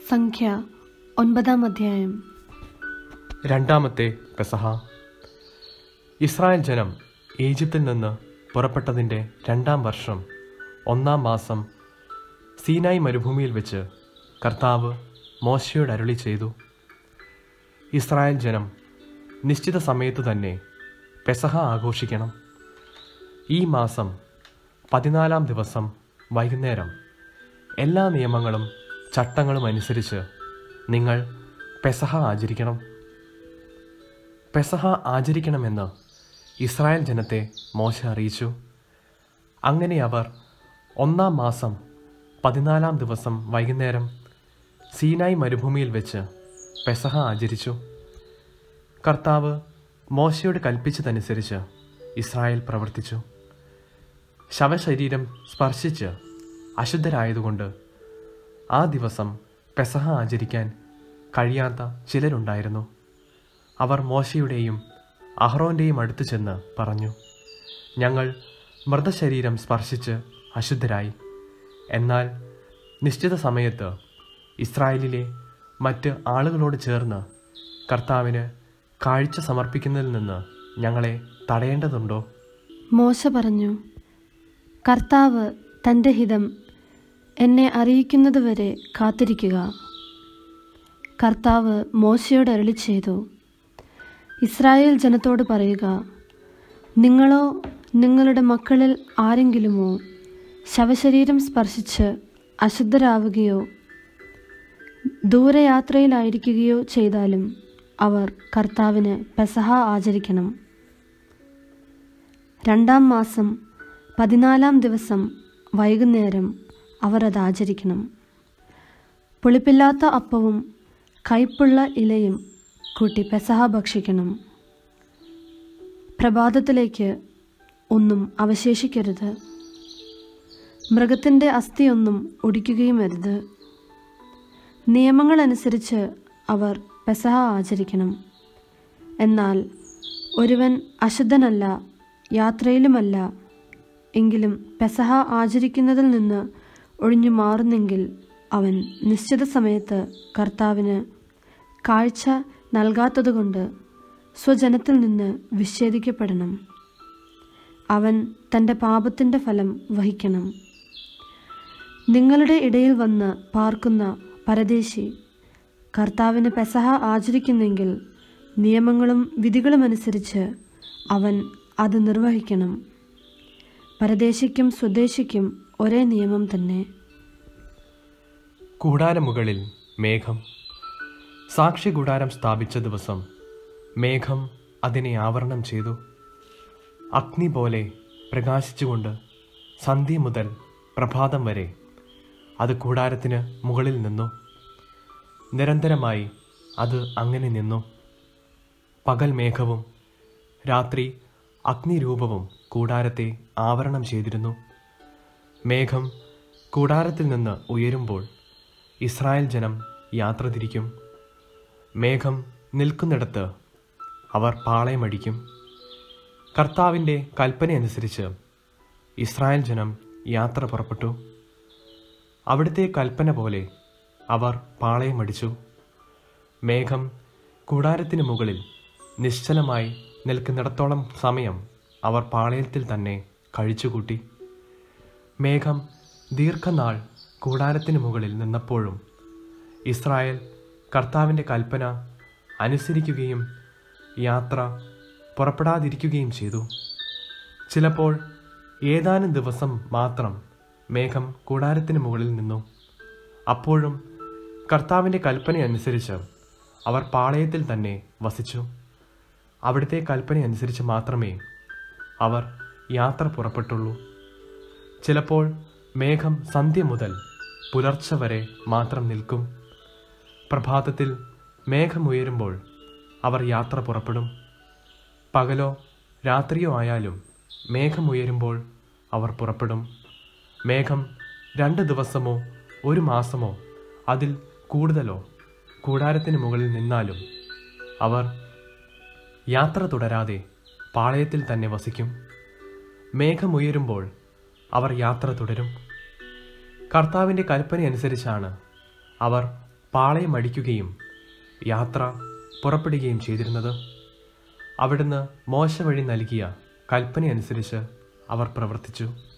സംഖ്യ ഒൻപതാം അധ്യായം രണ്ടാമത്തെ പെസഹ ഇസ്രായേൽ ജനം ഈജിപ്തിൽ നിന്ന് പുറപ്പെട്ടതിൻ്റെ രണ്ടാം വർഷം ഒന്നാം മാസം സീനായി മരുഭൂമിയിൽ വെച്ച് കർത്താവ് മോശയോട് അരുളി ചെയ്തു ഇസ്രായേൽ ജനം നിശ്ചിത സമയത്തു തന്നെ പെസഹ ആഘോഷിക്കണം ഈ മാസം പതിനാലാം ദിവസം വൈകുന്നേരം എല്ലാ നിയമങ്ങളും ചട്ടങ്ങളും അനുസരിച്ച് നിങ്ങൾ പെസഹ ആചരിക്കണം പെസഹ ആചരിക്കണമെന്ന് ഇസ്രായേൽ ജനത്തെ മോശ അറിയിച്ചു അങ്ങനെ അവർ ഒന്നാം മാസം പതിനാലാം ദിവസം വൈകുന്നേരം സീനായി മരുഭൂമിയിൽ വെച്ച് പെസഹ ആചരിച്ചു കർത്താവ് മോശയോട് കൽപ്പിച്ചതനുസരിച്ച് ഇസ്രായേൽ പ്രവർത്തിച്ചു ശവശരീരം സ്പർശിച്ച് അശുദ്ധരായതുകൊണ്ട് ആ ദിവസം പെസഹ ആചരിക്കാൻ കഴിയാത്ത ചിലരുണ്ടായിരുന്നു അവർ മോശയുടെയും അഹ്റോൻ്റെയും അടുത്ത് ചെന്ന് പറഞ്ഞു ഞങ്ങൾ മൃതശരീരം സ്പർശിച്ച് അശുദ്ധരായി എന്നാൽ നിശ്ചിത സമയത്ത് ഇസ്രായേലിലെ മറ്റ് ആളുകളോട് ചേർന്ന് കർത്താവിന് കാഴ്ച സമർപ്പിക്കുന്നതിൽ നിന്ന് ഞങ്ങളെ തടയേണ്ടതുണ്ടോ മോശ പറഞ്ഞു കർത്താവ് തൻ്റെ ഹിതം എന്നെ അറിയിക്കുന്നതുവരെ കാത്തിരിക്കുക കർത്താവ് മോശയോട് അരുളി ചെയ്തു ഇസ്രായേൽ ജനത്തോട് പറയുക നിങ്ങളോ നിങ്ങളുടെ മക്കളിൽ ആരെങ്കിലുമോ ശവശരീരം സ്പർശിച്ച് അശുദ്ധരാവുകയോ ദൂരയാത്രയിലായിരിക്കുകയോ ചെയ്താലും അവർ കർത്താവിന് പെസഹ ആചരിക്കണം രണ്ടാം മാസം പതിനാലാം ദിവസം വൈകുന്നേരം അവർ അത് ആചരിക്കണം പുളിപ്പില്ലാത്ത അപ്പവും കയ്പുള്ള ഇലയും കൂട്ടി പെസഹ ഭക്ഷിക്കണം പ്രഭാതത്തിലേക്ക് ഒന്നും അവശേഷിക്കരുത് മൃഗത്തിൻ്റെ അസ്ഥിയൊന്നും ഒടിക്കുകയും അരുത് നിയമങ്ങളനുസരിച്ച് അവർ പെസഹ ആചരിക്കണം എന്നാൽ ഒരുവൻ അശുദ്ധനല്ല യാത്രയിലുമല്ല എങ്കിലും പെസഹ ആചരിക്കുന്നതിൽ നിന്ന് ഒഴിഞ്ഞു മാറുന്നെങ്കിൽ അവൻ നിശ്ചിത സമയത്ത് കർത്താവിന് കാഴ്ച നൽകാത്തതുകൊണ്ട് സ്വജനത്തിൽ നിന്ന് വിച്ഛേദിക്കപ്പെടണം അവൻ തൻ്റെ പാപത്തിൻ്റെ ഫലം വഹിക്കണം നിങ്ങളുടെ ഇടയിൽ വന്ന് പാർക്കുന്ന പരദേശി കർത്താവിന് പെസഹ ആചരിക്കുന്നെങ്കിൽ നിയമങ്ങളും വിധികളും അനുസരിച്ച് അവൻ അത് നിർവഹിക്കണം പരദേശിക്കും സ്വദേശിക്കും ഒരേ നിയമം തന്നെ കൂടാരമുകളിൽ മേഘം സാക്ഷി കൂടാരം സ്ഥാപിച്ച ദിവസം മേഘം അതിനെ ആവരണം ചെയ്തു അഗ്നി പോലെ പ്രകാശിച്ചുകൊണ്ട് സന്ധ്യ മുതൽ പ്രഭാതം വരെ അത് കൂടാരത്തിന് മുകളിൽ നിന്നു നിരന്തരമായി അത് അങ്ങനെ നിന്നു പകൽ മേഘവും രാത്രി അഗ്നിരൂപവും കൂടാരത്തെ ആവരണം ചെയ്തിരുന്നു മേഘം കൂടാരത്തിൽ നിന്ന് ഉയരുമ്പോൾ ഇസ്രായേൽ ജനം യാത്ര തിരിക്കും മേഘം നിൽക്കുന്നിടത്ത് അവർ പാളയമടിക്കും കർത്താവിൻ്റെ കൽപ്പനയനുസരിച്ച് ഇസ്രായേൽ ജനം യാത്ര പുറപ്പെട്ടു അവിടുത്തെ കൽപ്പന പോലെ അവർ പാളയമടിച്ചു മേഘം കൂടാരത്തിന് മുകളിൽ നിശ്ചലമായി നിൽക്കുന്നിടത്തോളം സമയം അവർ പാളയത്തിൽ തന്നെ കഴിച്ചുകൂട്ടി മേഘം ദീർഘനാൾ കൂടാരത്തിന് മുകളിൽ നിന്നപ്പോഴും ഇസ്രായേൽ കർത്താവിൻ്റെ കൽപ്പന അനുസരിക്കുകയും യാത്ര പുറപ്പെടാതിരിക്കുകയും ചെയ്തു ചിലപ്പോൾ ഏതാനും ദിവസം മാത്രം മേഘം കൂടാരത്തിന് മുകളിൽ നിന്നു അപ്പോഴും കർത്താവിൻ്റെ കൽപ്പനയനുസരിച്ച് അവർ പാളയത്തിൽ തന്നെ വസിച്ചു അവിടുത്തെ കൽപ്പനയനുസരിച്ച് മാത്രമേ അവർ യാത്ര പുറപ്പെട്ടുള്ളൂ ചിലപ്പോൾ മേഘം സന്ധ്യ മുതൽ പുലർച്ചെ വരെ മാത്രം നിൽക്കും പ്രഭാതത്തിൽ മേഘമുയരുമ്പോൾ അവർ യാത്ര പുറപ്പെടും പകലോ രാത്രിയോ ആയാലും മേഘമുയരുമ്പോൾ അവർ പുറപ്പെടും മേഘം രണ്ട് ദിവസമോ ഒരു മാസമോ അതിൽ കൂടുതലോ കൂടാരത്തിന് മുകളിൽ നിന്നാലും അവർ യാത്ര തുടരാതെ പാളയത്തിൽ തന്നെ വസിക്കും മേഘമുയരുമ്പോൾ അവർ യാത്ര തുടരും കർത്താവിൻ്റെ കൽപ്പനയനുസരിച്ചാണ് അവർ പാളയമടിക്കുകയും യാത്ര പുറപ്പെടുകയും ചെയ്തിരുന്നത് അവിടുന്ന് മോശ വഴി നൽകിയ കൽപ്പനയനുസരിച്ച് അവർ പ്രവർത്തിച്ചു